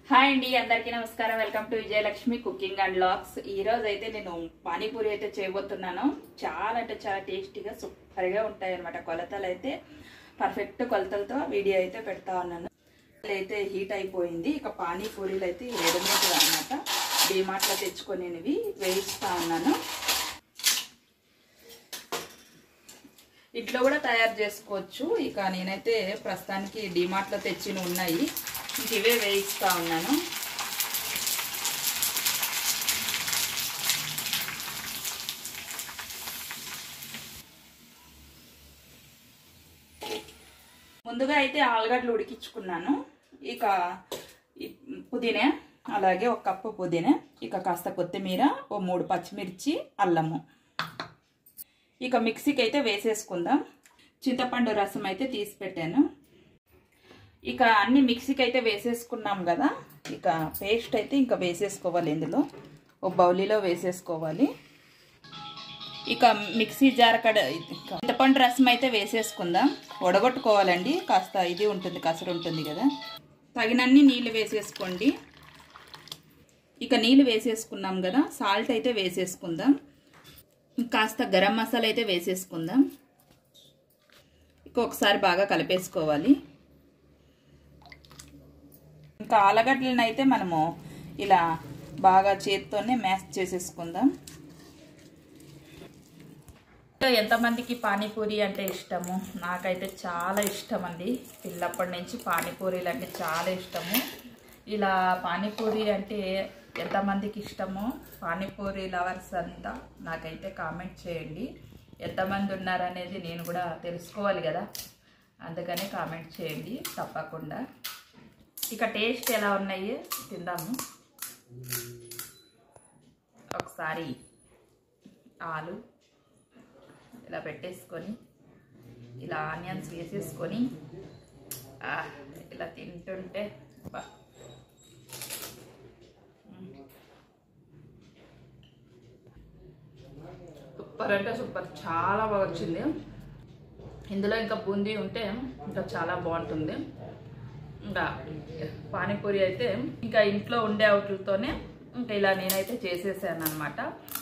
hi అండి అందరికీ నమస్కారం welcome to Vijayalakshmi cooking and లాక్స్ ఈ రోజు అయితే నేను పానీపూరి అయితే చేయబోతున్నాను చాలా అంటే చాలా టేస్టీగా సూపర్గా ఉంటాయి అనమాట కొలతలు అయితే పర్ఫెక్ట్ కొలతలతో వీడియో అయితే పెడతా ఉన్నాను అయితే హీట్ అయిపోయింది ఇక పానీపూరీలు అయితే రెడీమేడ్ అనమాట డిమార్ట్లో తెచ్చుకొనివి వేయిస్తా ఉన్నాను ఇంట్లో కూడా తయారు చేసుకోవచ్చు ఇక నేనైతే ప్రస్తుతానికి డిమార్ట్లో తెచ్చిన ఉన్నాయి ఇంక ఇవే వేయిస్తా ఉన్నాను ముందుగా అయితే ఆలుగడ్డలు ఉడికించుకున్నాను ఇక ఈ పుదీనా అలాగే ఒక కప్పు పుదీనా ఇక కాస్త కొత్తిమీర ఓ మూడు పచ్చిమిర్చి అల్లము ఇక మిక్సీకి అయితే వేసేసుకుందాం చింతపండు రసం అయితే తీసి పెట్టాను ఇక అన్ని మిక్సీకి అయితే వేసేసుకున్నాం కదా ఇక పేస్ట్ అయితే ఇంకా వేసేసుకోవాలి ఇందులో ఒక బౌలీలో వేసేసుకోవాలి ఇక మిక్సీ జార్ కడ చింతపండు రసం అయితే వేసేసుకుందాం వడగొట్టుకోవాలండి కాస్త ఇది ఉంటుంది కసరు ఉంటుంది కదా తగినన్ని నీళ్ళు వేసేసుకోండి ఇక నీళ్ళు వేసేసుకున్నాం కదా సాల్ట్ అయితే వేసేసుకుందాం కాస్త గరం మసాలా అయితే వేసేసుకుందాం ఇక ఒకసారి బాగా కలిపేసుకోవాలి ఇంకా ఆలగడ్డలను అయితే మనము ఇలా బాగా చేత్తోనే మ్యాష్ చేసేసుకుందాం ఎంతమందికి పానీపూరి అంటే ఇష్టము నాకైతే చాలా ఇష్టం అండి పిల్లప్పటి నుంచి పానీపూరీలు అంటే చాలా ఇష్టము ఇలా పానీపూరి అంటే ఎంతమందికి ఇష్టమో పానీపూరి లవర్స్ అంతా నాకైతే కామెంట్ చేయండి ఎంతమంది ఉన్నారనేది నేను కూడా తెలుసుకోవాలి కదా అందుకనే కామెంట్ చేయండి తప్పకుండా ఇక టేస్ట్ ఎలా ఉన్నాయి తిందాము ఒకసారి ఆలు ఇలా పెట్టేసుకొని ఇలా ఆనియన్స్ వేసేసుకొని ఇలా తింటుంటే బా సూపర్ అంటే సూపర్ చాలా బాగా వచ్చింది ఇందులో ఇంకా బూందీ ఉంటే ఇంకా చాలా బాగుంటుంది ఇంకా పానీపూరి అయితే ఇంకా ఇంట్లో ఉండే అవుట్లతోనే ఇంకా ఇలా నేనైతే చేసేసాను అనమాట